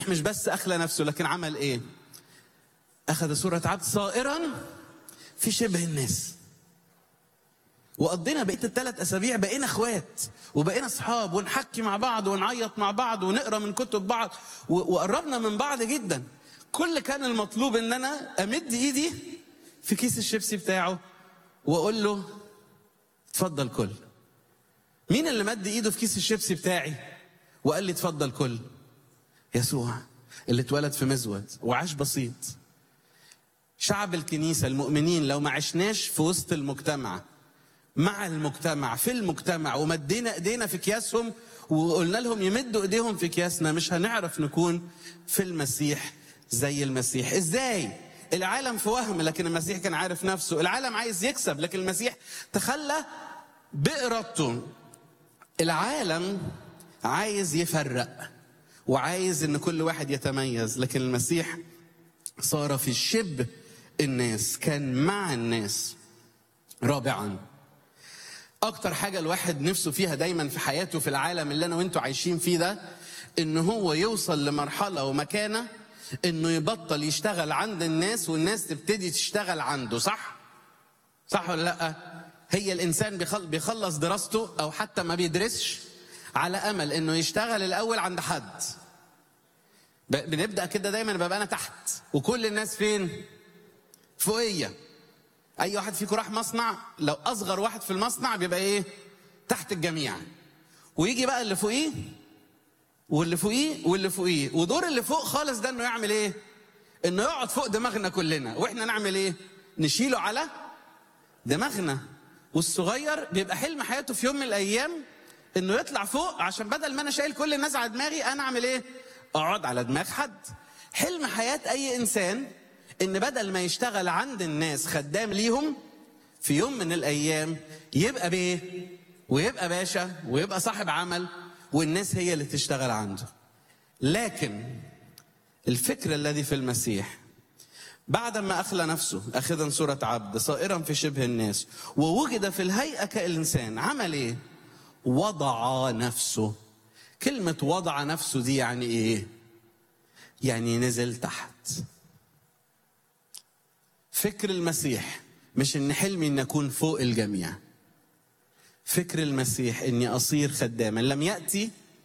مش بس اخلى نفسه لكن عمل ايه اخذ صورة عبد صائرا في شبه الناس وقضينا بقيه الثلاث اسابيع بقينا اخوات وبقينا اصحاب ونحكي مع بعض ونعيط مع بعض ونقرا من كتب بعض و- وقربنا من بعض جدا كل كان المطلوب ان انا امد ايدي في كيس الشيبسي بتاعه واقول له اتفضل كل مين اللي مد ايده في كيس الشيبسي بتاعي وقال لي اتفضل كل يسوع اللي اتولد في مزود وعاش بسيط شعب الكنيسة المؤمنين لو ما عشناش في وسط المجتمع مع المجتمع في المجتمع ومدينا ايدينا في اكياسهم وقلنا لهم يمدوا ايديهم في اكياسنا مش هنعرف نكون في المسيح زي المسيح ازاي العالم في وهم لكن المسيح كان عارف نفسه العالم عايز يكسب لكن المسيح تخلى بإرادته العالم عايز يفرق وعايز ان كل واحد يتميز لكن المسيح صار في شبه الناس كان مع الناس رابعا اكتر حاجه الواحد نفسه فيها دايما في حياته في العالم اللي انا وانتوا عايشين فيه ده ان هو يوصل لمرحله ومكانه انه يبطل يشتغل عند الناس والناس تبتدي تشتغل عنده صح صح ولا لا هي الانسان بيخل- بيخلص دراسته او حتى ما بيدرسش على امل انه يشتغل الاول عند حد ب- بنبدا كده دايما ببقى انا تحت وكل الناس فين فوقيه اي واحد فيكم راح مصنع لو اصغر واحد في المصنع بيبقى ايه تحت الجميع ويجي بقى اللي فوقيه واللي فوقيه واللي فوقيه ودور اللي فوق خالص ده انه يعمل ايه انه يقعد فوق دماغنا كلنا واحنا نعمل ايه نشيله على دماغنا والصغير بيبقى حلم حياته في يوم من الايام انه يطلع فوق عشان بدل ما انا شايل كل الناس على دماغي انا اعمل ايه اقعد على دماغ حد حلم حياة اي انسان ان بدل ما يشتغل عند الناس خدام ليهم في يوم من الايام يبقى بيه ويبقى باشا ويبقى صاحب عمل والناس هي اللي تشتغل عنده لكن الفكر الذي في المسيح بعد ما أخلى نفسه أخذا صورة عبد صائرا في شبه الناس ووجد في الهيئة كإنسان عمل إيه؟ وضع نفسه كلمة وضع نفسه دي يعني إيه؟ يعني نزل تحت فكر المسيح مش إن حلمي إن أكون فوق الجميع فكر المسيح إني أصير خداما لم يأتي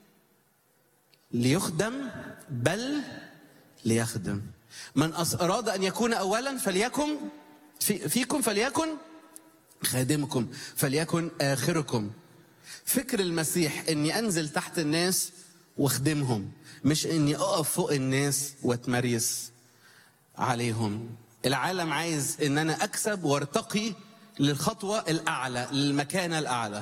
ليخدم بل ليخدم من أص- أراد أن يكون أولا فليكن في فيكم فليكن خادمكم فليكن آخركم فكر المسيح أني أنزل تحت الناس واخدمهم مش أني أقف فوق الناس واتمريس عليهم العالم عايز أن أنا أكسب وارتقي للخطوة الأعلى للمكانة الأعلى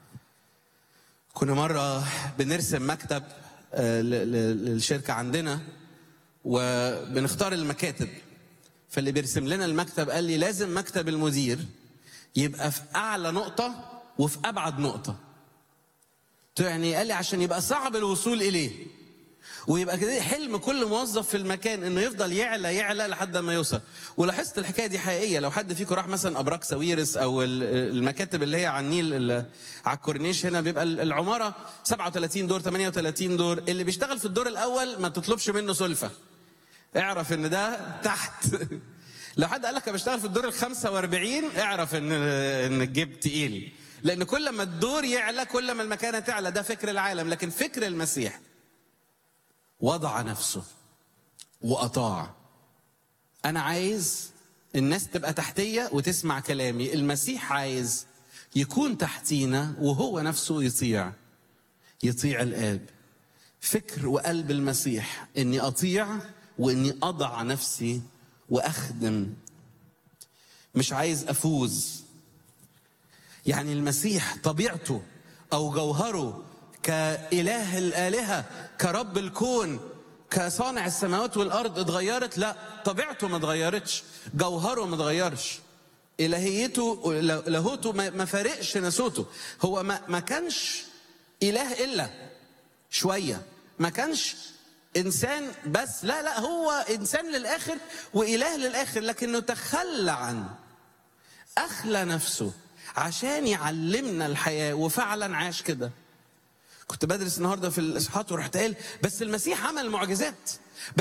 كنا مرة بنرسم مكتب آه، ل- ل- للشركة عندنا وبنختار المكاتب فاللي بيرسم لنا المكتب قال لي لازم مكتب المدير يبقى في اعلى نقطه وفي ابعد نقطه قلت له يعني إيه؟ قال لي عشان يبقى صعب الوصول اليه ويبقى كده حلم كل موظف في المكان انه يفضل يعلى يعلى لحد ما يوصل ولاحظت الحكايه دي حقيقيه لو حد فيكم راح مثلا ابراج ساويرس او ال- المكاتب اللي هي على النيل ال- على الكورنيش هنا بيبقى ال- العماره 37 دور 38 دور اللي بيشتغل في الدور الاول ما تطلبش منه سلفه اعرف ان ده تحت لو حد قال لك انا بشتغل في الدور ال 45 اعرف ان ان الجيب تقيل لان كل ما الدور يعلى كل ما المكانه تعلى ده فكر العالم لكن فكر المسيح وضع نفسه واطاع انا عايز الناس تبقى تحتيه وتسمع كلامي المسيح عايز يكون تحتينا وهو نفسه يطيع يطيع الاب فكر وقلب المسيح اني اطيع واني اضع نفسي واخدم مش عايز افوز يعني المسيح طبيعته او جوهره كاله الالهه كرب الكون كصانع السماوات والارض اتغيرت لا طبيعته ما اتغيرتش جوهره ما اتغيرش الهيته لاهوته ما ما فارقش ناسوته هو ما ما كانش اله الا شويه ما كانش انسان بس لا لا هو انسان للاخر واله للاخر لكنه تخلى عنه اخلى نفسه عشان يعلمنا الحياه وفعلا عاش كده كنت بدرس النهارده في الاصحاحات ورحت قايل بس المسيح عمل معجزات